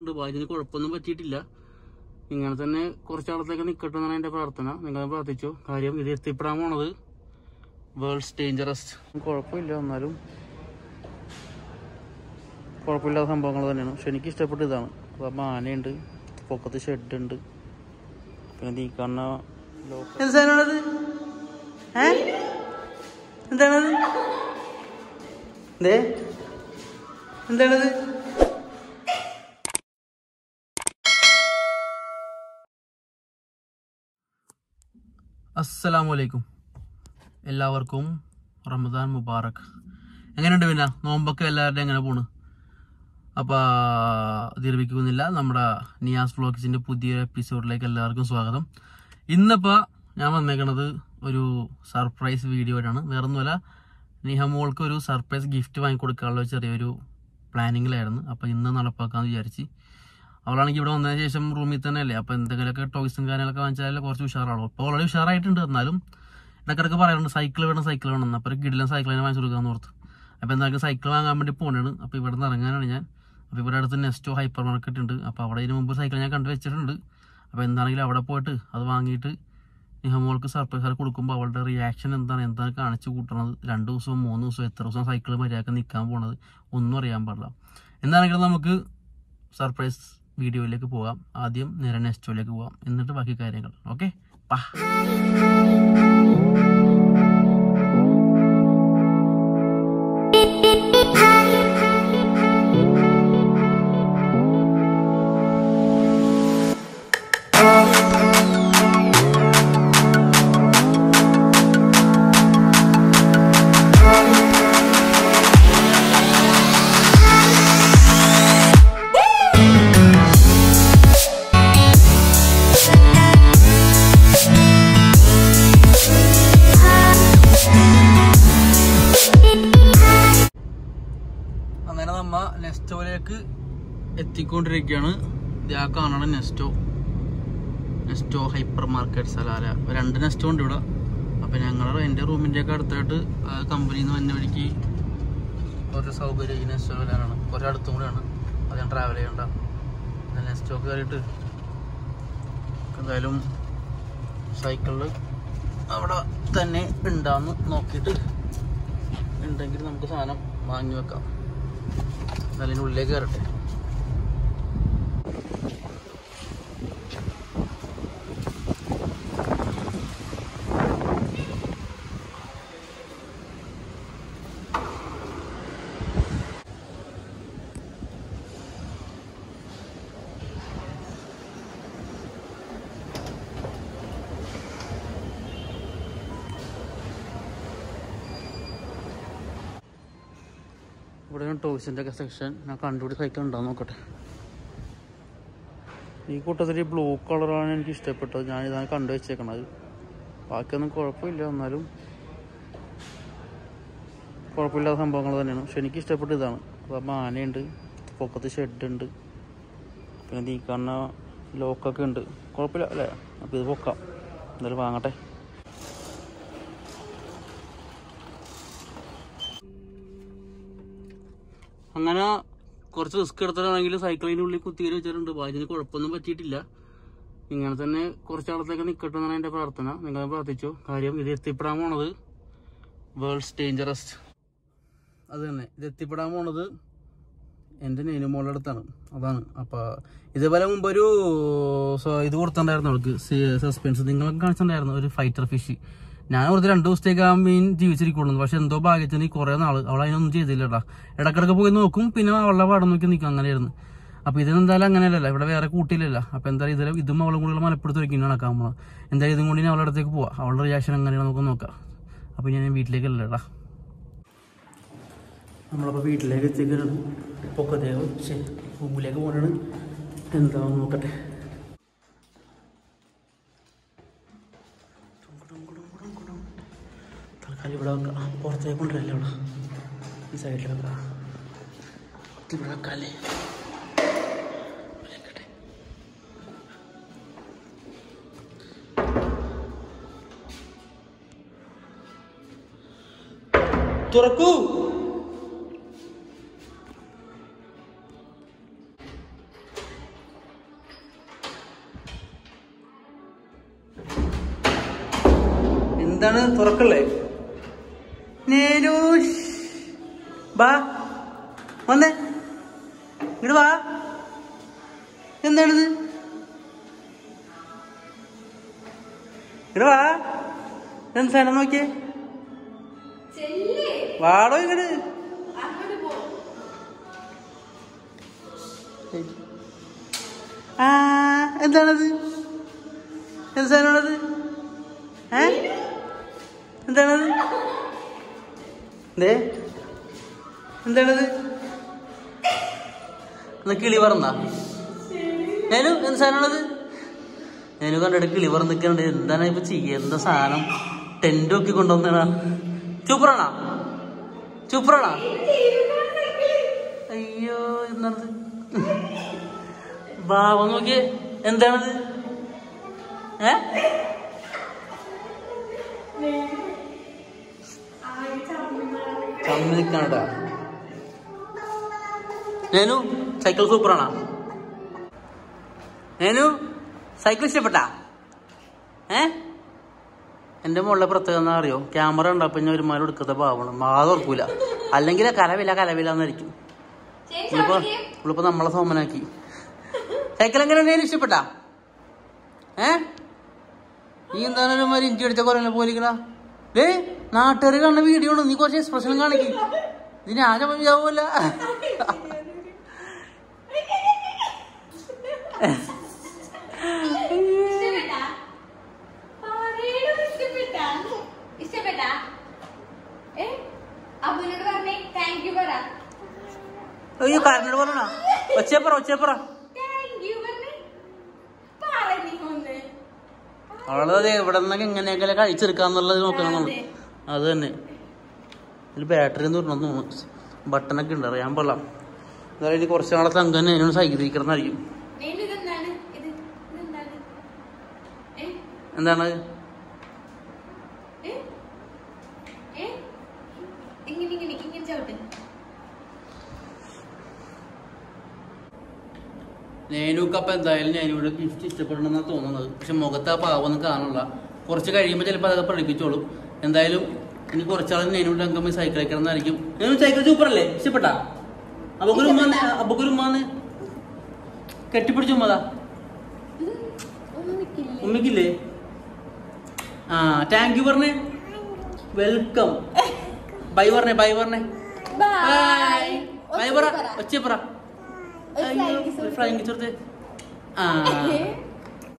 വെച്ചിട്ടുണ്ട് ഭാര്യന് കുഴപ്പമൊന്നും പറ്റിയിട്ടില്ല ഇങ്ങനെ തന്നെ കുറച്ച് കാലത്തേക്ക് നിൽക്കട്ടെ എന്നാണ് എൻ്റെ പ്രാർത്ഥന നിങ്ങൾ പ്രാർത്ഥിച്ചു കാര്യം ഇത് എത്തിപ്പെടാൻ പോണത് വേൾഡ്സ് ഡേഞ്ചറസ് കുഴപ്പമില്ല എന്നാലും കുഴപ്പമില്ലാത്ത സംഭവങ്ങൾ തന്നെയാണ് പക്ഷെ എനിക്ക് ഇഷ്ടപ്പെട്ട ഇതാണ് അപ്പം ആനയുണ്ട് പൊക്കത്ത് ഷെഡ് ഉണ്ട് പിന്നെ നീ കാണുന്ന എന്താണത് എന്താണത് എന്തേ എന്താണത് അസ്സലാമു അലൈക്കും എല്ലാവർക്കും റമദാൻ മുബാറക് എങ്ങനെയുണ്ട് പിന്നെ നോമ്പൊക്കെ എല്ലാവരുടെയും എങ്ങനെ പോണ് അപ്പോൾ ദീർഘിക്കുന്നില്ല നമ്മുടെ നിയാസ് വ്ളോഗ്സിൻ്റെ പുതിയ എപ്പിസോഡിലേക്ക് എല്ലാവർക്കും സ്വാഗതം ഇന്നിപ്പോൾ ഞാൻ വന്നേക്കണത് ഒരു സർപ്രൈസ് വീഡിയോ ആയിട്ടാണ് വേറൊന്നുമല്ല നിഹമോൾക്ക് ഒരു സർപ്രൈസ് ഗിഫ്റ്റ് വാങ്ങിക്കൊടുക്കാനുള്ള ഒരു ചെറിയൊരു പ്ലാനിങ്ങിലായിരുന്നു അപ്പോൾ ഇന്ന് നടപ്പാക്കാമെന്ന് വിചാരിച്ച് അവളാണെങ്കിൽ ഇവിടെ വന്നതിന് ശേഷം റൂമിൽ തന്നെ അല്ലേ അപ്പോൾ എന്തെങ്കിലുമൊക്കെ ടോയ്സും കാര്യങ്ങളൊക്കെ വാങ്ങിച്ചാൽ കുറച്ച് ഉഷാറാണോ അപ്പോൾ വളരെ ഉഷാറായിട്ടുണ്ട് എന്നാലും ഇടയ്ക്കിടയ്ക്ക് പറയാറുണ്ട് സൈക്കിൾ വേണം സൈക്കിൾ വേണം അപ്പോൾ ഒരു കിടിലൻ സൈക്കിൾ തന്നെ വാങ്ങിച്ചു കൊടുക്കാമെന്ന് ഓർത്ത് അപ്പോൾ എന്തായാലും സൈക്കിൾ വാങ്ങാൻ വേണ്ടി പോകണാണ് അപ്പോൾ ഇവിടെ നിന്ന് ഇറങ്ങാനാണ് ഞാൻ അപ്പോൾ ഇവിടെ അടുത്ത് നെസ്റ്റോ ഹൈപ്പർ മാർക്കറ്റ് ഉണ്ട് അപ്പോൾ അവിടെ ഇതിന് മുമ്പ് സൈക്കിൾ ഞാൻ കണ്ടു വെച്ചിട്ടുണ്ട് അപ്പോൾ എന്താണെങ്കിലും അവിടെ പോയിട്ട് അത് വാങ്ങിയിട്ട് നിഹമോൾക്ക് സർപ്രൈസ് ആയിട്ട് കൊടുക്കുമ്പോൾ അവളുടെ റിയാക്ഷൻ എന്താണ് എന്താണ് കാണിച്ചു കൂട്ടണത് രണ്ട് ദിവസവും മൂന്ന് ദിവസവും എത്ര ദിവസം സൈക്കിൾ മര്യാദക്ക് നിൽക്കാൻ പോണത് ഒന്നും അറിയാൻ പാടില്ല എന്താണെങ്കിലും നമുക്ക് സർപ്രൈസ് വീഡിയോയിലേക്ക് പോകാം ആദ്യം നേരെ നെസ്റ്റോയിലേക്ക് പോകാം എന്നിട്ട് ബാക്കി കാര്യങ്ങൾ ഓക്കെ പാ അങ്ങനെ നമ്മ നെസ്റ്റോയിലേക്ക് എത്തിക്കൊണ്ടിരിക്കുകയാണ് ഇത് ആ കാണണ Nesto Nesto hyper market Salalah രണ്ട് നെസ്റ്റോ ഉണ്ട് ഇവിടെ അപ്പം ഞങ്ങളുടെ എൻ്റെ റൂമിൻ്റെ ഒക്കെ അടുത്തായിട്ട് കമ്പനിയിൽ നിന്ന് വന്ന വഴിക്ക് കുറച്ച് സൗകര്യം ഈ നെസ്റ്റോ വരാനാണ് കുറച്ച് അടുത്തും കൂടെയാണ് അത് ഞാൻ ട്രാവൽ ചെയ്യണ്ട നെസ്റ്റോ കയറിയിട്ട് എന്തായാലും സൈക്കിളിൽ അവിടെ തന്നെ ഉണ്ടാന്ന് നോക്കിയിട്ട് ഉണ്ടെങ്കിൽ നമുക്ക് സാധനം വാങ്ങി വെക്കാം അതിൻ്റെ ഉള്ളിലേക്ക് കയറട്ടെ ഇവിടെ ടോയ്സിൻ്റെ ഒക്കെ സെക്ഷൻ ഞാൻ കണ്ടുപിടി സൈക്കിൾ ഉണ്ടാവും നോക്കട്ടെ ഈ കൂട്ടത്തിൽ ബ്ലൂ കളറാണ് എനിക്ക് ഇഷ്ടപ്പെട്ടത് ഞാൻ ഇതാണ് കണ്ടു വെച്ചേക്കണത് ബാക്കിയൊന്നും കുഴപ്പമില്ല എന്നാലും കുഴപ്പമില്ലാത്ത സംഭവങ്ങൾ തന്നെയാണ് പക്ഷെ എനിക്ക് ഇഷ്ടപ്പെട്ട ഇതാണ് അപ്പം ആനയുണ്ട് പൊക്കത്ത് ഷെഡ് ഉണ്ട് പിന്നെ നീ കാണുന്ന ലോക്കൊക്കെ ഉണ്ട് കുഴപ്പമില്ല അല്ലേ അപ്പോൾ ഇത് പൊക്കാം എന്തായാലും വാങ്ങട്ടെ അങ്ങനെ കുറച്ച് റിസ്ക് എടുത്തിട്ടാണെങ്കിൽ സൈക്കിളിൻ്റെ ഉള്ളിൽ കുത്തിയിൽ വെച്ചിട്ടുണ്ട് ഭാര്യന് കുഴപ്പമൊന്നും പറ്റിയിട്ടില്ല ഇങ്ങനെ തന്നെ കുറച്ച് കാലത്തേക്ക് നിൽക്കട്ടെ എന്നാണ് എൻ്റെ പ്രാർത്ഥന നിങ്ങൾ പ്രാർത്ഥിച്ചു കാര്യം ഇത് എത്തിപ്പെടാൻ പോണത് വേൾഡ്സ് ഡേഞ്ചറസ് അത് തന്നെ ഇത് എത്തിപ്പെടാൻ പോണത് എൻ്റെ നെയ്നുമോളുടെ അടുത്താണ് അതാണ് അപ്പോൾ ഇതേപോലെ മുമ്പൊരു സ- ഇത് കൊടുത്തിട്ടുണ്ടായിരുന്നു അവൾക്ക് സസ്പെൻസ് നിങ്ങളൊക്കെ കാണിച്ചിട്ടുണ്ടായിരുന്നു ഒരു ഫൈറ്റർ ഫിഷ് ഞാൻ ഓർത്ത് രണ്ട് ദിവസത്തേക്ക് ആ മീൻ ജീവിച്ചിരിക്കുള്ളൂ പക്ഷെ എന്തോ ഭാഗ്യത്തിന് ഈ കുറേ നാൾ അവൾ അതിനൊന്നും ചെയ്തില്ല കേട്ടാ ഇടക്കിടക്ക് പോയി നോക്കും പിന്നെ അവളുടെ പാടം നോക്കി നിൽക്കും അങ്ങനെയായിരുന്നു അപ്പോൾ ഇതിനെന്തായാലും അങ്ങനെയല്ലല്ലോ ഇവിടെ വേറെ കൂട്ടിയില്ലല്ലോ അപ്പോൾ എന്തായാലും ഇതിൽ ഇതും അവളും കൂടി മലപ്പെടുത്തി വയ്ക്കും നടക്കാൻ പോകണം എന്തായാലും ഇതും കൂടി ഇനി അവളുടെ അടുത്തേക്ക് പോവാം അവളുടെ റിയാക്ഷൻ എങ്ങനെയാണ് നമുക്ക് നോക്കാം അപ്പോൾ ഞാൻ വീട്ടിലേക്കല്ല കേട്ടാ നമ്മളപ്പോൾ വീട്ടിലേക്ക് എത്തിക്കണം പൊക്കത്തേക്ക് ശരി റൂമിലേക്ക് പോകണാണ് എന്താണെന്ന് നോക്കട്ടെ തൽക്കാലം ഇവിടെ വെക്കാം ആ, പുറത്തേക്ക് കൊണ്ടുവരല്ലേ ഇവിടെ ഈ സൈഡിൽ വെക്കാം ഇത് ഇവിടെ വെക്കാല്ലേ വെക്കട്ടെ. തുറക്കൂ എന്താണ് തുറക്കല്ലേ നേനൂഷ് ബാ വന്നേ ഇങ്ങോട്ട് വാ എന്താണിത് ഇങ്ങോട്ട് വാ എന്ത് സാധനം നോക്കിയേ ചെല്ല് വാടോ ഇങ്ങോട്ട് അങ്ങോട്ട് പോ ആ എന്താണത് എന്ത് സാധനമാണത് ഏ എന്താണത് എന്തേ എന്താണത് എന്നാ കിളി പറന്നാ ഞാനു എന്ത് സാധനമാണത് ഞാനു കണ്ടിട്ട് കിളി പറന്ന് നിൽക്കണ്ട് എന്താണ് ഇപ്പൊ ചെയ്യുക എന്താ സാധനം ടെന്റ് ഒക്കെ കൊണ്ടുവന്നാ ചൂപ്പറാണാ ചൂപ്പറാണാ അയ്യോ എന്താണത് ഭാവം നോക്കിയേ എന്താണത് ഏ ചമ്മി നിൽക്കാണടാ നേനു സൈക്കിൾ സൂപ്പറാണാ നേനു സൈക്കിൾ ഇഷ്ടപ്പെട്ടാ ഏ എന്റെ മുകളിലെ പ്രത്യേകത എന്താ അറിയോ ക്യാമറ ഉണ്ടപ്പോ ഞാൻ ഒരുമാതിരി എടുക്കാത്ത ഭാവമാണ് മാ തുറക്കൂല അല്ലെങ്കിൽ കലവില കലവില എന്നായിരിക്കും ഇവളിപ്പോ ഇവളിപ്പോ നമ്മളെ സോമനാക്കി സൈക്കിൾ എങ്ങനെ ഉണ്ടെങ്കിലും ഇഷ്ടപ്പെട്ടാ ഏ നീ എന്താണ് ഒരുമാതിരി ഇഞ്ചി അടിച്ച കുറേ പോലിക്കണ ഏ നാട്ടുകാർ കാണുന്ന വീഡിയോ ആണ് നീ കുറച്ച് എക്സ്പ്രഷൻ കാണിക്കും ഇതിന് ആരും മതിയാവൂല ഇഷ്ടപ്പെട്ടാ? പറയണോ ഇഷ്ടപ്പെട്ടാ? ഇഷ്ടപ്പെട്ടാ? ഏ? അബുവിനോട് പറഞ്ഞേ താങ്ക് യു പറ അയ്യോ കാരനോട് പറഞ്ഞ ഒച്ചേപ്പറ ഒച്ചേപ്പറ താങ്ക് യു പറഞ്ഞേ പറഞ്ഞേ ഒന്ന് അവളത് എവിടെ നിന്നൊക്കെ എങ്ങനെയൊക്കെ കഴിച്ചെടുക്കാന്നുള്ളത് നോക്കണം നമ്മള് അത് തന്നെ ഇതിൽ ബാറ്ററി എന്ന് പറഞ്ഞു തോന്നുന്നു ബട്ടണൊക്കെ ഉണ്ട് അറിയാൻ പാടില്ല എന്തായാലും ഇനി കുറച്ച് നാളെ തങ്കം തന്നെ അതിനോട് സൈക്കിൾ ഇരിക്കണമെന്നായിരിക്കും നീನು ഇതെന്താണ് ഇത് ഇതെന്താണ് ഏ എന്താണ് ഏ ഏ ഇങ്ങനെ ഇങ്ങനെ ഇങ്ങനെ ചവിട്ട് നേനൂക്ക് അപ്പം എന്തായാലും ഞാനിവിടെ ഗിഫ്റ്റ് ഇഷ്ടപ്പെടണമെന്നാണ് തോന്നുന്നത് പക്ഷെ മുഖത്ത് ആ പാവൊന്നും കാണില്ല കുറച്ച് കഴിയുമ്പോൾ ചിലപ്പോൾ അതൊക്കെ പഠിപ്പിച്ചോളും എന്തായാലും ഇനി കുറച്ചാൾ നേനൂടെ അംഗം സൈക്കിൾ അയക്കണമെന്നായിരിക്കും നേനു സൈക്കിൾ സൂപ്പറല്ലേ ഇഷ്ടപ്പെട്ടാ അബുക്കൊരു ഉമ്മാന്ന് അബുക്കൊരു ഉമ്മാന്ന് കെട്ടിപ്പിടിച്ചു ഉമ്മതാ ഒന്നിക്കില്ല ഉമ്മക്കില്ലേ ആ താങ്ക് യു പറഞ്ഞേ വെൽക്കം ബൈ പറഞ്ഞേ ബൈ പറഞ്ഞേ ബൈ ബൈ പറ ഒച്ച പറ ഒരു flying kiss ഫ്ലൈങ് കിച്ചോർത്ത് ആ